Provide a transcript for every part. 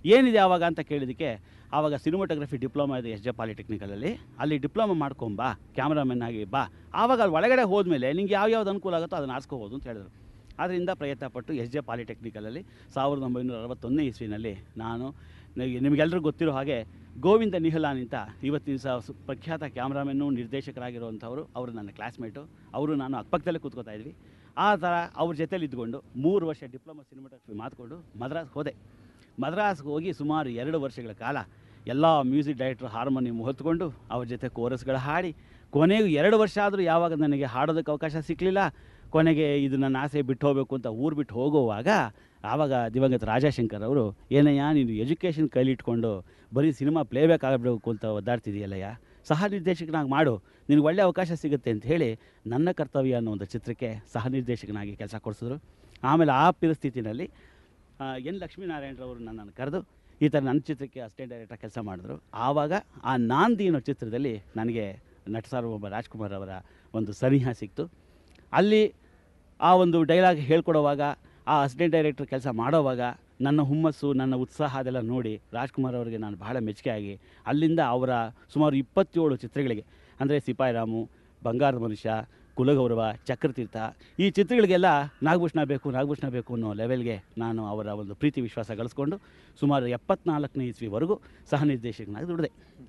ಏನಿದೆ ಆವಾಗ ಅಂತ ಕೇಳಿದ್ದಕ್ಕೆ ಆವಾಗ ಸಿನಿಮಾಟೋಗ್ರಫಿ ಡಿಪ್ಲೊಮಾ ಇದೆ ಎಸ್ ಜೆ ಪಾಲಿಟೆಕ್ನಿಕಲಲ್ಲಿ ಅಲ್ಲಿ ಡಿಪ್ಲೊಮಾ ಮಾಡ್ಕೊಂಬಾ ಕ್ಯಾಮ್ರಾಮನ್ ಆಗಿ ಬಾ ಆವಾಗ ಅಲ್ಲಿ ಒಳಗಡೆ ಹೋದ್ಮೇಲೆ ನಿಂಗೆ ಯಾವ ಯಾವ್ದು ಅನುಕೂಲ ಆಗುತ್ತೋ ಅದನ್ನು ಆರಿಸ್ಕೋಬೋದು ಅಂತ ಹೇಳಿದ್ರು ಅದರಿಂದ ಪ್ರಯತ್ನ ಪಟ್ಟು ಎಸ್ ಜೆ ಪಾಲಿಟೆಕ್ನಿಕಲಲ್ಲಿ ಸಾವಿರದ ಒಂಬೈನೂರ ಅರವತ್ತೊಂದನೇ ಇಸ್ವಿನಲ್ಲಿ ನಾನು ನಿಮಗೆ- ನಿಮಗೆಲ್ಲರಿಗೂ ಗೊತ್ತಿರೋ ಹಾಗೆ ಗೋವಿಂದ ನಿಹಲಾನ್ ಅಂತ ಇವತ್ತಿನ ದಿವಸ ಸು- ಪ್ರಖ್ಯಾತ ಕ್ಯಾಮ್ರಾಮನ್ನು ನಿರ್ದೇಶಕರಾಗಿರುವಂಥವರು ಅವರು ನನ್ನ ಕ್ಲಾಸ್ಮೇಟು ಅವರು ನಾನು ಅಕ್ಕಪಕ್ಕದಲ್ಲೇ ಕೂತ್ಕೋತಾ ಇದ್ವಿ ಆ ಥರ ಅವ್ರ ಜೊತೆಲಿ ಇದ್ಕೊಂಡು ಮೂರು ವರ್ಷ ಡಿಪ್ಲೊಮಾ ಸಿನಿಮಾಟೋಗ್ರಫಿ ಮಾತ್ಕೊಂಡು ಮದ್ರಾಸ್ ಹೋದೆ ಮದ್ರಾಸ್ಗೆ ಹೋಗಿ ಸುಮಾರು ಎರಡು ವರ್ಷಗಳ ಕಾಲ ಎಲ್ಲ ಮ್ಯೂಸಿಕ್ ಡೈರೆಕ್ಟ್ರ್ ಹಾರ್ಮೋನಿಯಂ ಹೊತ್ಕೊಂಡು ಅವ್ರ ಜೊತೆ ಕೋರಸ್ಗಳು ಹಾಡಿ ಕೊನೆಗೂ ಎರಡು ವರ್ಷ ಆದರೂ ಯಾವಾಗ ನನಗೆ ಹಾಡೋದಕ್ಕೆ ಅವಕಾಶ ಸಿಕ್ಕಲಿಲ್ಲ ಕೊನೆಗೆ ಇದು ನನ್ನ ಆಸೆ ಬಿಟ್ಟು ಹೋಗಬೇಕು ಅಂತ ಊರು ಬಿಟ್ಟು ಹೋಗುವಾಗ ಆವಾಗ ದಿವಂಗತ ರಾಜಾಶಂಕರ್ ಅವರು ಏನಯ್ಯ ನೀನು ಎಜುಕೇಷನ್ ಕೈಲಿಟ್ಕೊಂಡು ಬರೀ ಸಿನಿಮಾ ಪ್ಲೇಬ್ಯಾಕ್ ಆಗಬೇಕು ಅಂತ ಒದ್ದಾಡ್ತಿದೆಯಲ್ಲಯ್ಯ ಸಹ ನಿರ್ದೇಶಕನಾಗಿ ಮಾಡು ನಿನಗೆ ಒಳ್ಳೆ ಅವಕಾಶ ಸಿಗುತ್ತೆ ಅಂತ ಹೇಳಿ ನನ್ನ ಕರ್ತವ್ಯ ಅನ್ನೋ ಒಂದು ಚಿತ್ರಕ್ಕೆ ಸಹ ನಿರ್ದೇಶಕನಾಗಿ ಕೆಲಸ ಕೊಡಿಸಿದ್ರು ಆಮೇಲೆ ಆ ಪರಿಸ್ಥಿತಿನಲ್ಲಿ ಆ, ಎನ್ ಲಕ್ಷ್ಮೀನಾರಾಯಣರವರು ನನ್ನನ್ನು ಕರೆದು ಈ ಥರ ನನ್ನ ಚಿತ್ರಕ್ಕೆ ಅಸಿಸ್ಟೆಂಟ್ ಡೈರೆಕ್ಟರ್ ಕೆಲಸ ಮಾಡಿದ್ರು ಆವಾಗ ಆ ನಾಂದಿ ಅನ್ನೋ ಚಿತ್ರದಲ್ಲಿ ನನಗೆ ನಟ ಸಾರ್ವಭೌಮ ರಾಜ್ಕುಮಾರ್ ಅವರ ಒಂದು ಸನಿಹ ಸಿಕ್ತು ಅಲ್ಲಿ ಆ ಒಂದು ಡೈಲಾಗ್ ಹೇಳ್ಕೊಡೋವಾಗ ಆ ಅಸಿಸ್ಟೆಂಟ್ ಡೈರೆಕ್ಟರ್ ಕೆಲಸ ಮಾಡೋವಾಗ ನನ್ನ ಹುಮ್ಮಸ್ಸು ನನ್ನ ಉತ್ಸಾಹ ಅದೆಲ್ಲ ನೋಡಿ ರಾಜ್ಕುಮಾರ್ ಅವರಿಗೆ ನಾನು ಬಹಳ ಮೆಚ್ಚುಗೆ ಆಗಿ ಅಲ್ಲಿಂದ ಅವರ ಸುಮಾರು ಇಪ್ಪತ್ತೇಳು ಚಿತ್ರಗಳಿಗೆ ಅಂದರೆ ಸಿಪಾಯಿರಾಮು ಬಂಗಾರದ ಮನುಷ್ಯ ಕುಲಗೌರವ ಚಕ್ರತೀರ್ಥ ಈ ಚಿತ್ರಗಳಿಗೆಲ್ಲ ನಾಗಭೂಷಣ ಬೇಕು ನಾಗಭೂಷಣ ಬೇಕು ಅನ್ನೋ ಲೆವೆಲ್ಗೆ ನಾನು ಅವರ ಒಂದು ಪ್ರೀತಿ ವಿಶ್ವಾಸ ಗಳಿಸ್ಕೊಂಡು ಸುಮಾರು ಎಪ್ಪತ್ನಾಲ್ಕನೇ ಇಸ್ವಿವರೆಗೂ ಸಹ ನಿರ್ದೇಶಕನಾಗಿ ದುಡಿದೆ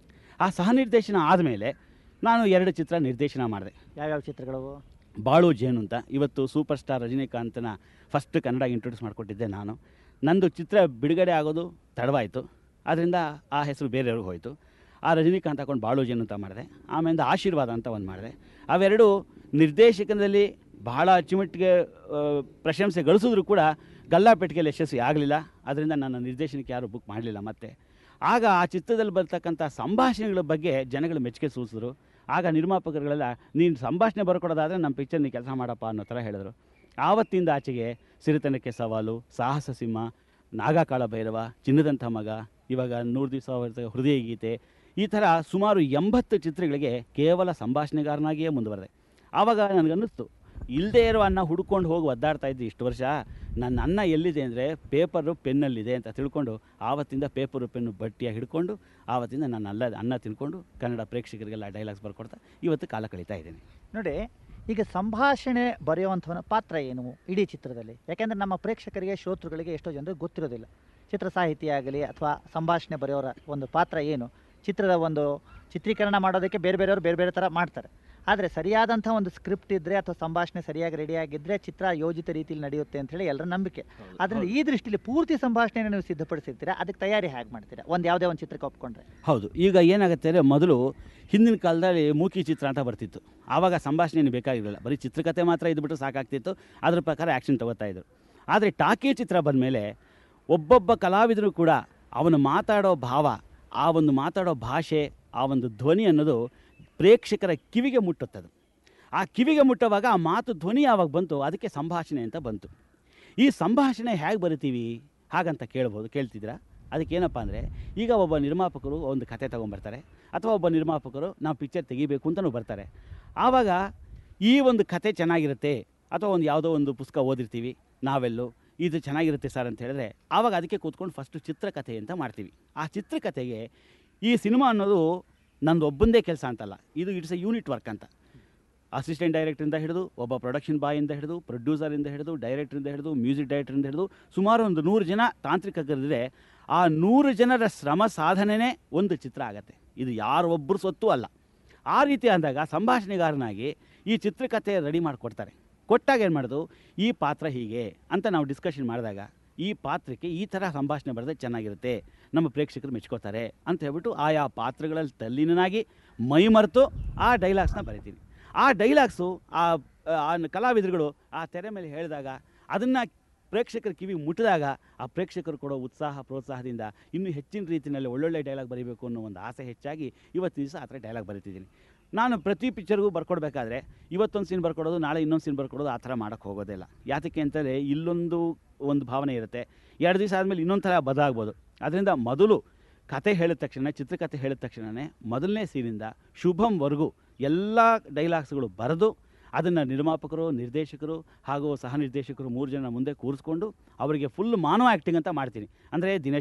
ಆ ಸಹ ನಿರ್ದೇಶನ ಆದಮೇಲೆ ನಾನು ಎರಡು ಚಿತ್ರ ನಿರ್ದೇಶನ ಮಾಡಿದೆ ಯಾವ್ಯಾವ ಚಿತ್ರಗಳು ಬಾಳು ಜೇನು ಅಂತ ಇವತ್ತು ಸೂಪರ್ ಸ್ಟಾರ್ ರಜನಿಕಾಂತನ ಫಸ್ಟ್ ಕನ್ನಡ ಇಂಟ್ರೊಡ್ಯೂಸ್ ಮಾಡಿಕೊಟ್ಟಿದ್ದೆ ನಾನು ನಂದು ಚಿತ್ರ ಬಿಡುಗಡೆ ಆಗೋದು ತಡವಾಯಿತು ಅದರಿಂದ ಆ ಹೆಸರು ಬೇರೆಯವ್ರಿಗೆ ಹೋಯಿತು ಆ ರಜನಿಕಾಂತ್ ಹಾಕೊಂಡು ಬಾಳು ಜೇನು ಅಂತ ಮಾಡಿದೆ ಆಮೇಲೆ ಆಶೀರ್ವಾದ ಅಂತ ಒಂದು ಮಾಡಿದೆ ಅವೆರಡು ನಿರ್ದೇಶಕನಲ್ಲಿ ಬಹಳ ಅಚ್ಚುಮೆಟ್ಟಿಗೆ ಆ, ಪ್ರಶಂಸೆ ಗಳಿಸಿದ್ರು ಕೂಡ ಗಲ್ಲಾಪೆಟ್ಟಿಗೆಯಲ್ಲಿ ಯಶಸ್ವಿ ಆಗಲಿಲ್ಲ ಅದರಿಂದ ನನ್ನ ನಿರ್ದೇಶನಕ್ಕೆ ಯಾರು ಬುಕ್ ಮಾಡಲಿಲ್ಲ ಮತ್ತೆ ಆಗ ಆ ಚಿತ್ರದಲ್ಲಿ ಬರ್ತಕ್ಕಂಥ ಸಂಭಾಷಣೆಗಳ ಬಗ್ಗೆ ಜನಗಳು ಮೆಚ್ಚುಗೆ ಸೂಚಿಸಿದ್ರು ಆಗ ನಿರ್ಮಾಪಕರುಗಳೆಲ್ಲ ನೀನು ಸಂಭಾಷಣೆ ಬರ್ಕೊಡೋದಾದರೆ ನಮ್ಮ ಪಿಕ್ಚರ್ ನೀ ಕೆಲಸ ಮಾಡಪ್ಪ ಅನ್ನೋ ಥರ ಹೇಳಿದ್ರು ಆವತ್ತಿಂದ ಆಚೆಗೆ ಸಿರಿತನಕ್ಕೆ ಸವಾಲು ಸಾಹಸ ಸಿಂಹ ನಾಗಕಾಳ ಭೈರವ ಚಿನ್ನದಂಥ ಮಗ ಇವಾಗ ನೂರು ದಿವಸ ಹೃದಯ ಗೀತೆ ಈ ಥರ ಸುಮಾರು ಎಂಬತ್ತು ಚಿತ್ರಗಳಿಗೆ ಕೇವಲ ಸಂಭಾಷಣೆಗಾರನಾಗಿಯೇ ಮುಂದುವರೆದೆ ಆವಾಗ ನನಗನ್ನಿಸ್ತು ಇಲ್ಲದೇ ಇರೋ ಅನ್ನ ಹುಡ್ಕೊಂಡು ಹೋಗಿ ಒದ್ದಾಡ್ತಾ ಇದ್ದೆ ಇಷ್ಟು ವರ್ಷ ನನ್ನ ಅನ್ನ ಎಲ್ಲಿದೆ ಅಂದರೆ ಪೇಪರು ಪೆನ್ನಲ್ಲಿದೆ ಅಂತ ತಿಳ್ಕೊಂಡು ಆವತ್ತಿಂದ ಪೇಪರು ಪೆನ್ನು ಬಟ್ಟಿಯಾಗಿ ಹಿಡ್ಕೊಂಡು ಆವತ್ತಿಂದ ನಾನು ಅಲ್ಲ ಅನ್ನ ತಿನ್ಕೊಂಡು ಕನ್ನಡ ಪ್ರೇಕ್ಷಕರಿಗೆಲ್ಲ ಡೈಲಾಗ್ಸ್ ಬರ್ಕೊಡ್ತಾ ಇವತ್ತು ಕಾಲ ಕಳೀತಾ ಇದ್ದೀನಿ ನೋಡಿ ಈಗ ಸಂಭಾಷಣೆ ಬರೆಯುವಂಥವನ ಪಾತ್ರ ಏನು ಇಡೀ ಚಿತ್ರದಲ್ಲಿ ಯಾಕೆಂದರೆ ನಮ್ಮ ಪ್ರೇಕ್ಷಕರಿಗೆ ಶ್ರೋತೃಗಳಿಗೆ ಎಷ್ಟೋ ಜನರಿಗೆ ಗೊತ್ತಿರೋದಿಲ್ಲ ಚಿತ್ರ ಸಾಹಿತಿ ಆಗಲಿ ಅಥವಾ ಸಂಭಾಷಣೆ ಬರೆಯೋರ ಒಂದು ಪಾತ್ರ ಏನು ಚಿತ್ರದ ಒಂದು ಚಿತ್ರೀಕರಣ ಮಾಡೋದಕ್ಕೆ ಬೇರೆ ಬೇರೆಯವರು ಬೇರೆ ಬೇರೆ ಥರ ಮಾಡ್ತಾರೆ ಆದರೆ ಸರಿಯಾದಂಥ ಒಂದು ಸ್ಕ್ರಿಪ್ಟ್ ಇದ್ದರೆ ಅಥವಾ ಸಂಭಾಷಣೆ ಸರಿಯಾಗಿ ರೆಡಿಯಾಗಿದ್ದರೆ ಚಿತ್ರ ಯೋಜಿತ ರೀತಿಯಲ್ಲಿ ನಡೆಯುತ್ತೆ ಅಂತ ಹೇಳಿ ಎಲ್ಲರ ನಂಬಿಕೆ ಆದ್ದರಿಂದ ಈ ದೃಷ್ಟಿಯಲ್ಲಿ ಪೂರ್ತಿ ಸಂಭಾಷಣೆಯನ್ನು ನೀವು ಸಿದ್ಧಪಡಿಸಿರ್ತೀರಾ ಅದಕ್ಕೆ ತಯಾರಿ ಹೇಗೆ ಮಾಡ್ತೀರಾ ಒಂದು ಯಾವುದೇ ಒಂದು ಚಿತ್ರಕ್ಕೆ ಒಪ್ಕೊಂಡ್ರೆ ಹೌದು ಈಗ ಏನಾಗುತ್ತೆ ಅಂದರೆ ಮೊದಲು ಹಿಂದಿನ ಕಾಲದಲ್ಲಿ ಮೂಕಿ ಚಿತ್ರ ಅಂತ ಬರ್ತಿತ್ತು ಆವಾಗ ಸಂಭಾಷಣೆ ಏನು ಬೇಕಾಗಿರಲಿಲ್ಲ ಬರೀ ಚಿತ್ರಕಥೆ ಮಾತ್ರ ಇದ್ಬಿಟ್ಟು ಸಾಕಾಗ್ತಿತ್ತು ಅದ್ರ ಪ್ರಕಾರ ಆ್ಯಕ್ಷನ್ ತಗೋತಾ ಇದ್ರು ಆದರೆ ಟಾಕಿ ಚಿತ್ರ ಬಂದಮೇಲೆ ಒಬ್ಬೊಬ್ಬ ಕಲಾವಿದರು ಕೂಡ ಅವನು ಮಾತಾಡೋ ಭಾವ ಆ ಒಂದು ಮಾತಾಡೋ ಭಾಷೆ ಆ ಒಂದು ಧ್ವನಿ ಅನ್ನೋದು ಪ್ರೇಕ್ಷಕರ ಕಿವಿಗೆ ಮುಟ್ಟುತ್ತದು ಆ ಕಿವಿಗೆ ಮುಟ್ಟುವಾಗ ಆ ಮಾತು ಧ್ವನಿ ಯಾವಾಗ ಬಂತು ಅದಕ್ಕೆ ಸಂಭಾಷಣೆ ಅಂತ ಬಂತು ಈ ಸಂಭಾಷಣೆ ಹೇಗೆ ಬರಿತೀವಿ ಹಾಗಂತ ಕೇಳ್ಬೋದು ಕೇಳ್ತಿದ್ದೀರಾ ಅದಕ್ಕೆ ಏನಪ್ಪ ಅಂದರೆ ಈಗ ಒಬ್ಬ ನಿರ್ಮಾಪಕರು ಒಂದು ಕತೆ ತೊಗೊಂಬರ್ತಾರೆ ಅಥವಾ ಒಬ್ಬ ನಿರ್ಮಾಪಕರು ನಾವು ಪಿಕ್ಚರ್ ತೆಗಿಬೇಕು ಅಂತಲೂ ಬರ್ತಾರೆ ಆವಾಗ ಈ ಒಂದು ಕತೆ ಚೆನ್ನಾಗಿರುತ್ತೆ ಅಥವಾ ಒಂದು ಯಾವುದೋ ಒಂದು ಪುಸ್ತಕ ಓದಿರ್ತೀವಿ ನಾವೆಲ್ಲೂ ಇದು ಚೆನ್ನಾಗಿರುತ್ತೆ ಸರ್ ಅಂತ ಹೇಳಿದ್ರೆ ಆವಾಗ ಅದಕ್ಕೆ ಕೂತ್ಕೊಂಡು ಫಸ್ಟು ಚಿತ್ರಕಥೆ ಅಂತ ಮಾಡ್ತೀವಿ ಆ ಚಿತ್ರಕಥೆಗೆ ಈ ಸಿನಿಮಾ ಅನ್ನೋದು ನಂದು ಒಬ್ಬಂದೇ ಕೆಲಸ ಅಂತಲ್ಲ ಇದು ಇಟ್ಸ್ ಎ ಯೂನಿಟ್ ವರ್ಕ್ ಅಂತ ಅಸಿಸ್ಟೆಂಟ್ ಡೈರೆಕ್ಟ್ರಿಂದ ಹಿಡಿದು ಒಬ್ಬ ಪ್ರೊಡಕ್ಷನ್ ಬಾಯಿಂದ ಹಿಡಿದು ಪ್ರೊಡ್ಯೂಸರಿಂದ ಹಿಡಿದು ಡೈರೆಕ್ಟ್ರಿಂದ ಹಿಡಿದು ಮ್ಯೂಸಿಕ್ ಡೈರೆಕ್ಟ್ರಿಂದ ಹಿಡಿದು ಸುಮಾರು ಒಂದು ನೂರು ಜನ ತಾಂತ್ರಿಕರಿದ್ರೆ ಆ ನೂರು ಜನರ ಶ್ರಮ ಸಾಧನೆನೇ ಒಂದು ಚಿತ್ರ ಆಗತ್ತೆ ಇದು ಯಾರೊಬ್ಬರು ಸೊತ್ತು ಅಲ್ಲ ಆ ರೀತಿ ಅಂದಾಗ ಸಂಭಾಷಣೆಗಾರನಾಗಿ ಈ ಚಿತ್ರಕಥೆ ರೆಡಿ ಮಾಡಿಕೊಡ್ತಾರೆ ಕೊಟ್ಟಾಗ ಏನು ಮಾಡೋದು ಈ ಪಾತ್ರ ಹೀಗೆ ಅಂತ ನಾವು ಡಿಸ್ಕಷನ್ ಮಾಡಿದಾಗ ಈ ಪಾತ್ರಕ್ಕೆ ಈ ಥರ ಸಂಭಾಷಣೆ ಬರೆದ್ರೆ ಚೆನ್ನಾಗಿರುತ್ತೆ ನಮ್ಮ ಪ್ರೇಕ್ಷಕರು ಮೆಚ್ಕೋತಾರೆ ಅಂತ ಹೇಳ್ಬಿಟ್ಟು ಆಯಾ ಪಾತ್ರಗಳಲ್ಲಿ ತಲ್ಲೀನನಾಗಿ ಮೈಮರೆತು ಆ ಡೈಲಾಗ್ಸ್ನ ಬರಿತೀನಿ ಆ ಡೈಲಾಗ್ಸು ಆ ಆ ಕಲಾವಿದರುಗಳು ಆ ತೆರೆ ಮೇಲೆ ಹೇಳಿದಾಗ ಅದನ್ನು ಪ್ರೇಕ್ಷಕರ ಕಿವಿ ಮುಟ್ಟಿದಾಗ ಆ ಪ್ರೇಕ್ಷಕರು ಕೊಡೋ ಉತ್ಸಾಹ ಪ್ರೋತ್ಸಾಹದಿಂದ ಇನ್ನೂ ಹೆಚ್ಚಿನ ರೀತಿಯಲ್ಲಿ ಒಳ್ಳೊಳ್ಳೆ ಡೈಲಾಗ್ ಬರೀಬೇಕು ಅನ್ನೋ ಒಂದು ಆಸೆ ಹೆಚ್ಚಾಗಿ ಇವತ್ತು ದಿವಸ ಆ ಥರ ಡೈಲಾಗ್ ಬರೀತಿದ್ದೀನಿ ನಾನು ಪ್ರತಿ ಪಿಕ್ಚರ್ಗೂ ಬರ್ಕೊಡ್ಬೇಕಾದ್ರೆ ಇವತ್ತೊಂದು ಸೀನ್ ಬರ್ಕೊಡೋದು ನಾಳೆ ಇನ್ನೊಂದು ಸೀನ್ ಬರ್ಕೊಡೋದು ಆ ಥರ ಮಾಡೋಕ್ಕೆ ಹೋಗೋದಿಲ್ಲ ಯಾತಕ್ಕೆ ಅಂತಂದರೆ ಇಲ್ಲೊಂದು ಒಂದು ಭಾವನೆ ಇರುತ್ತೆ ಎರಡು ದಿವಸ ಆದಮೇಲೆ ಇನ್ನೊಂದು ಥರ ಬದಲಾಗ್ಬೋದು ಅದರಿಂದ ಮೊದಲು ಕತೆ ಹೇಳಿದ ತಕ್ಷಣ ಚಿತ್ರಕಥೆ ಹೇಳಿದ ತಕ್ಷಣವೇ ಮೊದಲನೇ ಸೀನಿಂದ ಶುಭಂವರೆಗೂ ಎಲ್ಲ ಡೈಲಾಗ್ಸ್ಗಳು ಬರೆದು ಅದನ್ನು ನಿರ್ಮಾಪಕರು ನಿರ್ದೇಶಕರು ಹಾಗೂ ಸಹ ನಿರ್ದೇಶಕರು ಮೂರು ಜನ ಮುಂದೆ ಕೂರಿಸ್ಕೊಂಡು ಅವರಿಗೆ ಫುಲ್ ಮಾನವ ಆ್ಯಕ್ಟಿಂಗ್ ಅಂತ ಮಾಡ್ತೀನಿ ಅಂದರೆ ದಿನೇಶ್